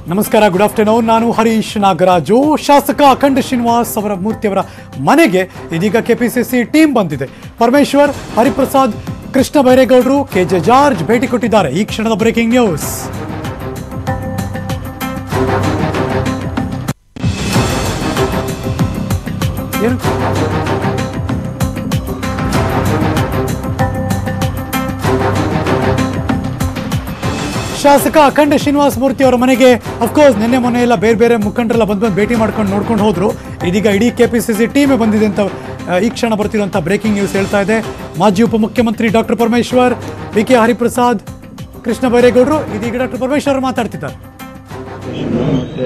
ನಮಸ್ಕಾರ good afternoon ನಾನು ಹರೀಶ್ ನಾಗರಾಜು ಶಾಸಕ ಅಖಂಡ ಶ್ರೀನಿವಾಸ್ ಅವರ ಮೂರ್ತಿಯವರ ಮನೆಗೆ ಇದೀಗ ಕೆಪಿಸಿಸಿ ಟೀಮ್ ಬಂದಿದೆ ಪರಮೇಶ್ವರ್ ಹರಿಪ್ರಸಾದ್ ಕೃಷ್ಣ ಬೈರೇಗೌಡರು ಕೆಜೆ ಜಾರ್ಜ್ ಭೇಟಿ ಕೊಟ್ಟಿದ್ದಾರೆ ಈ ಕ್ಷಣದ ಬ್ರೇಕಿಂಗ್ ನ್ಯೂಸ್ ಏನು ಶಾಸಕ ಅಖಂಡ ಶ್ರೀನಿವಾಸ ಮೂರ್ತಿ ಅವರ ಮನೆಗೆ ಅಫ್ಕೋರ್ಸ್ ನಿನ್ನೆ ಮೊನ್ನೆ ಎಲ್ಲ ಬೇರೆ ಬೇರೆ ಮುಖಂಡರೆಲ್ಲ ಬಂದು ಬಂದು ಭೇಟಿ ಮಾಡ್ಕೊಂಡು ನೋಡ್ಕೊಂಡು ಹೋದ್ರು ಇದೀಗ ಇಡೀ ಕೆಪಿಸಿಸಿ ಟೀಮೇ ಬಂದಿದೆ ಅಂತ ಆ, ಈ ಕ್ಷಣ ಬರ್ತಿರುವಂಥ ಬ್ರೇಕಿಂಗ್ ನ್ಯೂಸ್ ಹೇಳ್ತಾ ಇದೆ ಮಾಜಿ ಉಪಮುಖ್ಯಮಂತ್ರಿ doctor Parameshwar B K Hariprasad Krishna ಬೈರೇಗೌಡರು ಇದೀಗ ಡಾಕ್ಟರ್ ಪರಮೇಶ್ವರ್ ಮಾತಾಡ್ತಿದ್ದಾರೆ ಮತ್ತು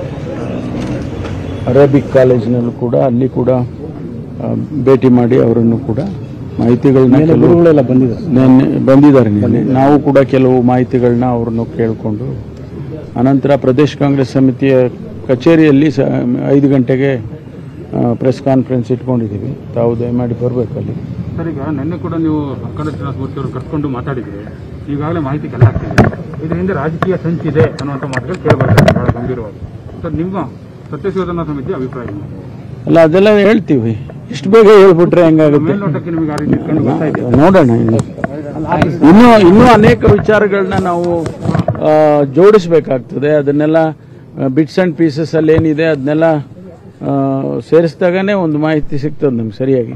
ಅರೇಬಿಕ್ ಕಾಲೇಜಿನಲ್ಲೂ ಕೂಡ ಅಲ್ಲಿ ಕೂಡ ಆ, ಭೇಟಿ ಮಾಡಿ ಅವರನ್ನು ಕೂಡ ಮಾಹಿತಿಗಳನ್ನ ಗುರುಗಳೆಲ್ಲ ಬಂದಿದ್ದಾರೆ ನಿನ್ನೆ ಬಂದಿದ್ದಾರೆ ನಿನ್ನೆ ನಾವು ಕೂಡ ಕೆಲವು ಮಾಹಿತಿಗಳನ್ನ ಅವ್ರನ್ನು ಕೇಳಿಕೊಂಡು ಅನಂತರ ಪ್ರದೇಶ್ ಕಾಂಗ್ರೆಸ್ ಸಮಿತಿಯ ಕಚೇರಿಯಲ್ಲಿ ಸ ಐದು ಗಂಟೆಗೆ ಪ್ರೆಸ್ ಕಾನ್ಫರೆನ್ಸ್ ಇಟ್ಕೊಂಡಿದ್ದೀವಿ ತಾವು ದಯಮಾಡಿ ಬರಬೇಕಲ್ಲಿ ಸರ್ ಈಗ ನಿನ್ನೆ ಕೂಡ ನೀವು ಅಖಂಡ ಶ್ರೀನಿವಾಸ ಮೂರ್ತಿ ಅವರು ಕರ್ಕೊಂಡು ಮಾತಾಡಿದ್ರಿ ಈಗಾಗಲೇ ಮಾಹಿತಿ ಕೆಲ ಆಗ್ತಿದೆ ಇದ್ರ ಹಿಂದೆ ರಾಜಕೀಯ ಸಂಚಿದೆ ಅನ್ನುವಂಥ ಮಾತುಗಳು ಕೇಳಬರ್ತದೆ ಬಹಳ ಗಂಭೀರವಾಗಿ ಸರ್ ನಿಮ್ಮ ಸತ್ಯಶೋಧನಾ ಸಮಿತಿ ಅಭಿಪ್ರಾಯ ಏನು? ಅಲ್ಲ ಅದೆಲ್ಲ ಹೇಳ್ತೀವಿ ಇಷ್ಟು ಬೇಗ ಹೇಳ್ಬಿಟ್ರೆ ಹೆಂಗಾಗುತ್ತೆ ಮೇಲ್ನೋಟಕ್ಕೆ ನಿಮಗೆ ಆ ರೀತಿ ಕಂಡು ಗೊತ್ತಾಯ್ತು ನೋಡೋಣ ಇನ್ನು ಇನ್ನೂ ಇನ್ನೂ ಅನೇಕ ವಿಚಾರಗಳನ್ನ ನಾವು ಆ, ಜೋಡಿಸ್ಬೇಕಾಗ್ತದೆ ಅದನ್ನೆಲ್ಲ ಬಿಟ್ಸ್ ಅಂಡ್ ಪೀಸಸ್ ಅಲ್ಲಿ ಏನಿದೆ ಅದನ್ನೆಲ್ಲ ಆ, ಸೇರಿಸಿದಾಗನೇ ಒಂದು ಮಾಹಿತಿ ಸಿಗ್ತದೆ ನಮ್ಗೆ ಸರಿಯಾಗಿ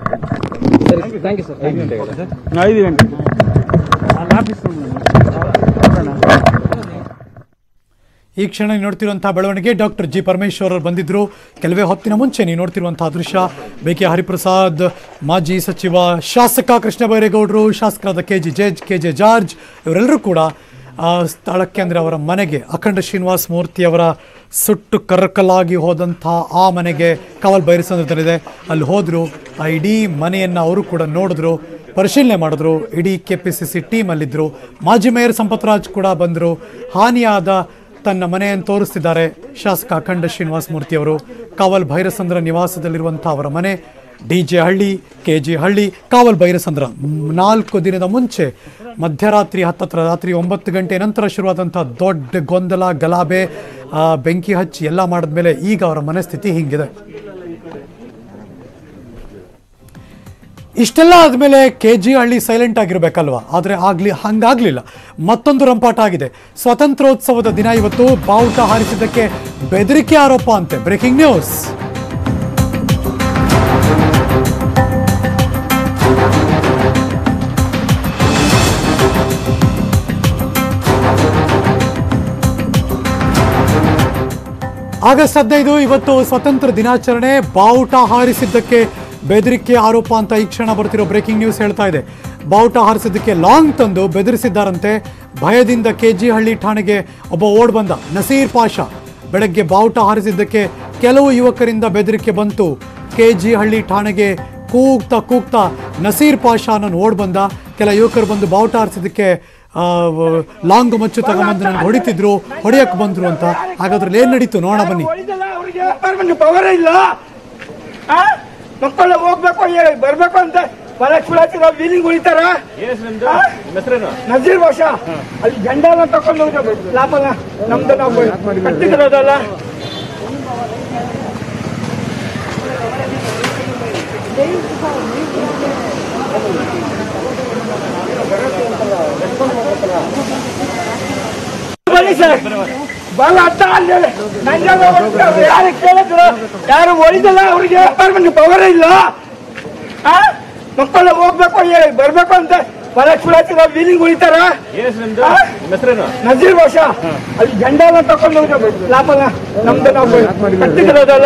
ಐದು ಗಂಟೆ ಈ ಕ್ಷಣ ನೀವು ನೋಡ್ತಿರುವಂತಹ ಬೆಳವಣಿಗೆ ಡಾಕ್ಟರ್ ಜಿ ಪರಮೇಶ್ವರ್ ಅವರು ಬಂದಿದ್ರು ಕೆಲವೇ ಹೊತ್ತಿನ ಮುಂಚೆ ನೀವು ನೋಡ್ತಿರುವಂತಹ ದೃಶ್ಯ ಬಿ ಕೆ ಹರಿಪ್ರಸಾದ್ ಮಾಜಿ ಸಚಿವ ಶಾಸಕ ಕೃಷ್ಣ ಬೈರೇಗೌಡರು ಶಾಸಕರಾದ ಕೆ ಜಿ ಜೇಜ್ ಕೆ ಜೆ ಜಾರ್ಜ್ ಇವರೆಲ್ಲರೂ ಕೂಡ ಆ ಸ್ಥಳಕ್ಕೆ ಅಂದರೆ ಅವರ ಮನೆಗೆ ಅಖಂಡ ಶ್ರೀನಿವಾಸ್ ಮೂರ್ತಿ ಅವರ ಸುಟ್ಟು ಕರ್ಕಲಾಗಿ ಹೋದಂತಹ ಆ ಮನೆಗೆ ಕಾವಲ್ ಬೈರಸಂದ್ರದಲ್ಲಿದೆ ಅಲ್ಲಿ ಹೋದರು ಆ ಇಡೀ ಮನೆಯನ್ನು ಅವರು ಕೂಡ ನೋಡಿದ್ರು ಪರಿಶೀಲನೆ ಮಾಡಿದ್ರು ಇಡೀ ಕೆ ಪಿ ಸಿ ಸಿ ಟೀಮಲ್ಲಿದ್ದರು ಮಾಜಿ ಮೇಯರ್ ಸಂಪತ್ರಾಜ್ ಕೂಡ ಬಂದರು ಹಾನಿಯಾದ ತನ್ನ ಮನೆಯನ್ನು ತೋರಿಸ್ತಿದ್ದಾರೆ ಶಾಸಕ ಅಖಂಡ ಶ್ರೀನಿವಾಸ ಮೂರ್ತಿ ಅವರು ಕಾವಲ್ ಭೈರಸಂದ್ರ ನಿವಾಸದಲ್ಲಿರುವಂಥ ಅವರ ಮನೆ D J Halli K G Halli Kaval Byrasandra ಮ್, ನಾಲ್ಕು ದಿನದ ಮುಂಚೆ ಮಧ್ಯರಾತ್ರಿ ಹತ್ತತ್ರ ರಾತ್ರಿ ಒಂಬತ್ತು ಗಂಟೆ ನಂತರ ಶುರುವಾದಂಥ ದೊಡ್ಡ ಗೊಂದಲ ಗಲಾಭೆ ಆ, ಬೆಂಕಿ ಹಚ್ಚಿ ಎಲ್ಲ ಮಾಡಿದ್ಮೇಲೆ ಈಗ ಅವರ ಮನಸ್ಥಿತಿ ಹಿಂಗಿದೆ ಇಷ್ಟೆಲ್ಲ ಆದಮೇಲೆ ಕೆ ಜಿ ಹಳ್ಳಿ ಸೈಲೆಂಟ್ ಆಗಿರ್ಬೇಕಲ್ವಾ ಆದರೆ ಆಗ್ಲಿ ಹಂಗಾಗ್ಲಿಲ್ಲ ಮತ್ತೊಂದು ರಂಪಾಟ ಆಗಿದೆ ಸ್ವಾತಂತ್ರ್ಯೋತ್ಸವದ ದಿನ ಇವತ್ತು ಬಾವುಟ ಹಾರಿಸಿದ್ದಕ್ಕೆ ಬೆದರಿಕೆ ಆರೋಪ ಅಂತೆ ಬ್ರೇಕಿಂಗ್ ನ್ಯೂಸ್ ಆಗಸ್ಟ್ ಹದಿನೈದು ಇವತ್ತು ಸ್ವತಂತ್ರ ದಿನಾಚರಣೆ ಬಾವುಟ ಹಾರಿಸಿದ್ದಕ್ಕೆ ಬೆದರಿಕೆ ಆರೋಪ ಅಂತ ಈ ಕ್ಷಣ ಬರ್ತಿರೋ ಬ್ರೇಕಿಂಗ್ ನ್ಯೂಸ್ ಹೇಳ್ತಾ ಇದೆ ಬಾವುಟ ಹಾರಿಸಿದ್ದಕ್ಕೆ ಲಾಂಗ್ ತಂದು ಬೆದರಿಸಿದ್ದಾರಂತೆ ಭಯದಿಂದ ಕೆ ಜಿ ಹಳ್ಳಿ ಠಾಣೆಗೆ ಒಬ್ಬ ಓಡ್ ಬಂದ ನಸೀರ್ ಪಾಷಾ ಬೆಳಗ್ಗೆ ಬಾವುಟ ಹಾರಿಸಿದ್ದಕ್ಕೆ ಕೆಲವು ಯುವಕರಿಂದ ಬೆದರಿಕೆ ಬಂತು ಕೆ ಜಿ ಹಳ್ಳಿ ಠಾಣೆಗೆ ಕೂಗ್ತಾ ಕೂಗ್ತಾ ನಸೀರ್ ಪಾಷಾ ನಾನು ಓಡ್ ಬಂದ ಕೆಲ ಯುವಕರು ಬಂದು ಬಾವುಟ ಹಾರಿಸಿದ್ದಕ್ಕೆ ಆ, ವ- ಲಾಂಗ್ ಮಚ್ಚು ತಗೊಂಬಂದು ನನಗೆ ಹೊಡಿತಿದ್ರು ಹೊಡೆಯಕ್ಕೆ ಬಂದ್ರು ಅಂತ ಹಾಗಾದ್ರಲ್ಲಿ ಏನ್ ನಡೀತು ನೋಡೋಣ ಬನ್ನಿ ಹೊಡಿದಲ್ಲ ಅವ್ರಿಗೆ ಪರ್ಮನೆಂಟ್ ಪವರ್ ಇಲ್ಲ ಆ? ಮಕ್ಕಳು ಹೋಗ್ಬೇಕು ಏ- ಬರ್ಬೇಕು ಅಂತ ಹೊಲ ಚುಳಾತಿರ ವೀಲಿಂಗ್ ಉಳಿತಾರ ಆ? ನಜೀರ್ ಭಾಷ ಅಲ್ಲಿ ಜಂಡ ಎಲ್ಲ ತಕೊಂಡು ಲಾಭನ ನಮ್ದು ನಾವು ಕಟ್ಟಿದಿರೋದಲ್ಲ ಬನ್ನಿ ಸರ್ ಬಲ್ಲ ಅಡ್ಡ ಅಲ್ಲಿ ನಂಜಲ್ಲ ಹೊಡ್ತಾರೆ. ಯಾರು ಕೇಳಿದ್ರು ಯಾರು ಹೊಡಿದಲ್ಲ ಅವ್ರಿಗೆ ಪರ್ಮನೆಂಟ್ ಪವರ್ ಇಲ್ಲ ಆ? ಮಕ್ಕಳು ಹೋಗ್ಬೇಕು ಏ- ಬರ್ಬೇಕು ಅಂತ ಹೊಲ ಚುಳಾತಿರ ವೀಲಿಂಗ್ ಉಳಿತಾರ ಆ? ನಜೀರ್ ಭಾಷ ಅಲ್ಲಿ ಜಂಡ ಎಲ್ಲ ತಕೊಂಡು ಲಾಭನ ನಮ್ದು ನಾವು ಕಟ್ಟಿದಿರೋದಲ್ಲ